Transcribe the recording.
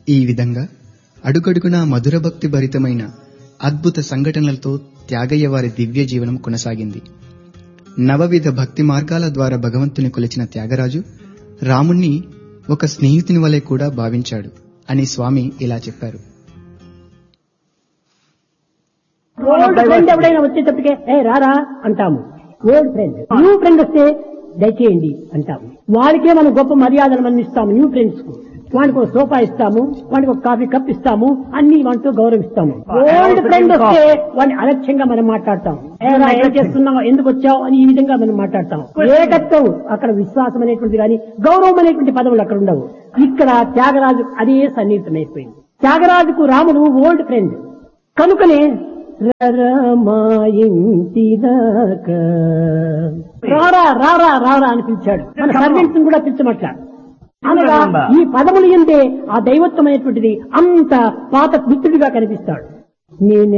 ఈ విధంగా అడుగడుగునా మధుర భక్తి భరితమైన అద్భుత సంఘటనలతో త్యాగయ్య వారి దివ్య జీవనం కొనసాగింది నవవిధ భక్తి మార్గాల ద్వారా భగవంతుని కొలిచిన త్యాగరాజు రాముణ్ణి ఒక స్నేహితుని వలె కూడా భావించాడు అని స్వామి ఇలా చెప్పారు ఓల్డ్ ఫ్రెండ్ ఎవడైనా వచ్చేటప్పటికే ఏ రారా అంటాము ఓల్డ్ ఫ్రెండ్ న్యూ ఫ్రెండ్ వస్తే దయచేయండి అంటాము వాడికే మనం గొప్ప మర్యాదలు మనం ఇస్తాము న్యూ ఫ్రెండ్స్ కు వాడికి ఒక సోఫా ఇస్తాము వాడికి ఒక కాఫీ కప్ ఇస్తాము అన్ని వాటితో గౌరవిస్తాము ఓల్డ్ ఫ్రెండ్ వస్తే వాడిని అలక్ష్యంగా మనం మాట్లాడతాం ఏరా ఏం చేస్తున్నావు ఎందుకు వచ్చావు అని ఈ విధంగా మనం మాట్లాడతాం ఏకత్వం అక్కడ విశ్వాసం అనేటువంటిది కానీ గౌరవం అనేటువంటి పదవులు అక్కడ ఉండవు ఇక్కడ త్యాగరాజు అదే సన్నిహితమైపోయింది త్యాగరాజుకు రాముడు ఓల్డ్ ఫ్రెండ్ కనుకనే రమాయింటిదాకా రారా రారా రారా అని పిలిచాడు మన సర్వెంట్స్ కూడా పిలిచమట్ల అనగా ఈ పదములు ఎందే ఆ దైవత్వం అనేటువంటిది అంత పాత మిత్రుడిగా కనిపిస్తాడు నేను